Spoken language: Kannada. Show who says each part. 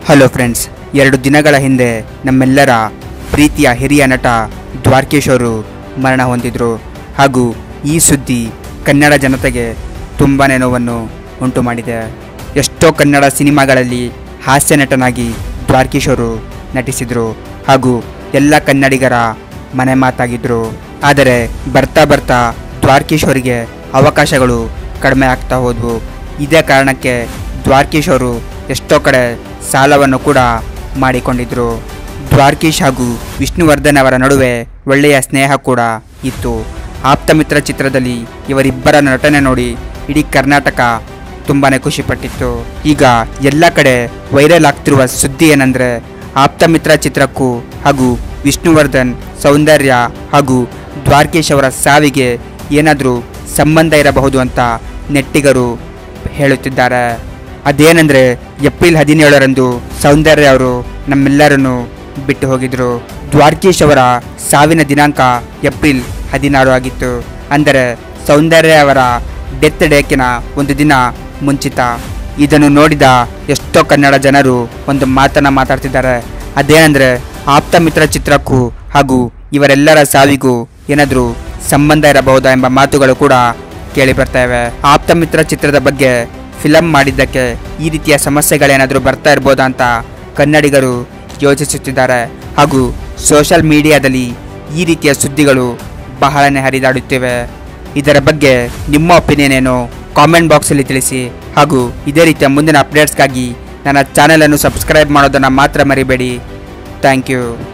Speaker 1: ಹಲೋ ಫ್ರೆಂಡ್ಸ್ ಎರಡು ದಿನಗಳ ಹಿಂದೆ ನಮ್ಮೆಲ್ಲರ ಪ್ರೀತಿಯ ಹಿರಿಯ ನಟ ದ್ವಾರಕೀಶ್ ಅವರು ಮರಣ ಹೊಂದಿದ್ರು ಹಾಗೂ ಈ ಸುದ್ದಿ ಕನ್ನಡ ಜನತೆಗೆ ತುಂಬಾ ನೋವನ್ನು ಉಂಟು ಮಾಡಿದೆ ಎಷ್ಟೋ ಕನ್ನಡ ಸಿನಿಮಾಗಳಲ್ಲಿ ಹಾಸ್ಯ ನಟನಾಗಿ ದ್ವಾರಕೀಶ್ ಅವರು ನಟಿಸಿದರು ಹಾಗೂ ಎಲ್ಲ ಕನ್ನಡಿಗರ ಮನೆ ಮಾತಾಗಿದ್ದರು ಆದರೆ ಬರ್ತಾ ಬರ್ತಾ ದ್ವಾರಕೀಶ್ ಅವರಿಗೆ ಅವಕಾಶಗಳು ಕಡಿಮೆ ಆಗ್ತಾ ಹೋದವು ಇದೇ ಕಾರಣಕ್ಕೆ ದ್ವಾರಕೀಶ್ ಅವರು ಎಷ್ಟೋ ಕಡೆ ಸಾಲವನ್ನು ಕೂಡ ಮಾಡಿಕೊಂಡಿದ್ರು ದ್ವಾರಕೀಶ್ ಹಾಗೂ ವಿಷ್ಣುವರ್ಧನ್ ಅವರ ನಡುವೆ ಒಳ್ಳೆಯ ಸ್ನೇಹ ಕೂಡ ಇತ್ತು ಆಪ್ತಮಿತ್ರ ಚಿತ್ರದಲ್ಲಿ ಇವರಿಬ್ಬರ ನಟನೆ ನೋಡಿ ಇಡೀ ಕರ್ನಾಟಕ ತುಂಬಾ ಖುಷಿಪಟ್ಟಿತ್ತು ಈಗ ಎಲ್ಲ ಕಡೆ ವೈರಲ್ ಆಗ್ತಿರುವ ಸುದ್ದಿ ಏನಂದರೆ ಆಪ್ತಮಿತ್ರ ಚಿತ್ರಕ್ಕೂ ಹಾಗೂ ವಿಷ್ಣುವರ್ಧನ್ ಸೌಂದರ್ಯ ಹಾಗೂ ದ್ವಾರಕೀಶ್ ಅವರ ಸಾವಿಗೆ ಏನಾದರೂ ಸಂಬಂಧ ಇರಬಹುದು ಅಂತ ನೆಟ್ಟಿಗರು ಹೇಳುತ್ತಿದ್ದಾರೆ ಅದೇನೆಂದರೆ ಏಪ್ರಿಲ್ ಹದಿನೇಳರಂದು ಸೌಂದರ್ಯ ಅವರು ನಮ್ಮೆಲ್ಲರನ್ನು ಬಿಟ್ಟು ಹೋಗಿದ್ರು ದ್ವಾರಕೀಶ್ ಅವರ ಸಾವಿನ ದಿನಾಂಕ ಏಪ್ರಿಲ್ ಹದಿನಾರು ಆಗಿತ್ತು ಅಂದರೆ ಸೌಂದರ್ಯ ಅವರ ಡೆತ್ ಡೇಕಿನ ಒಂದು ದಿನ ಮುಂಚಿತ ಇದನ್ನು ನೋಡಿದ ಎಷ್ಟೋ ಕನ್ನಡ ಜನರು ಒಂದು ಮಾತನ್ನ ಮಾತಾಡ್ತಿದ್ದಾರೆ ಅದೇನೆಂದರೆ ಆಪ್ತಮಿತ್ರ ಚಿತ್ರಕ್ಕೂ ಹಾಗೂ ಇವರೆಲ್ಲರ ಸಾವಿಗೂ ಏನಾದರೂ ಸಂಬಂಧ ಇರಬಹುದಾ ಎಂಬ ಮಾತುಗಳು ಕೂಡ ಕೇಳಿ ಬರ್ತವೆ ಆಪ್ತಮಿತ್ರ ಚಿತ್ರದ ಬಗ್ಗೆ ಫಿಲಂ ಮಾಡಿದ್ದಕ್ಕೆ ಈ ರೀತಿಯ ಸಮಸ್ಯೆಗಳೇನಾದರೂ ಬರ್ತಾ ಇರ್ಬೋದಾ ಅಂತ ಕನ್ನಡಿಗರು ಯೋಚಿಸುತ್ತಿದ್ದಾರೆ ಹಾಗೂ ಸೋಷಲ್ ಮೀಡಿಯಾದಲ್ಲಿ ಈ ರೀತಿಯ ಸುದ್ದಿಗಳು ಬಹಳನೇ ಹರಿದಾಡುತ್ತಿವೆ ಇದರ ಬಗ್ಗೆ ನಿಮ್ಮ ಒಪಿನಿಯನ್ ಏನು ಕಾಮೆಂಟ್ ಬಾಕ್ಸಲ್ಲಿ ತಿಳಿಸಿ ಹಾಗೂ ಇದೇ ರೀತಿಯ ಮುಂದಿನ ಅಪ್ಡೇಟ್ಸ್ಗಾಗಿ ನನ್ನ ಚಾನಲನ್ನು ಸಬ್ಸ್ಕ್ರೈಬ್ ಮಾಡೋದನ್ನು ಮಾತ್ರ ಮರಿಬೇಡಿ ಥ್ಯಾಂಕ್ ಯು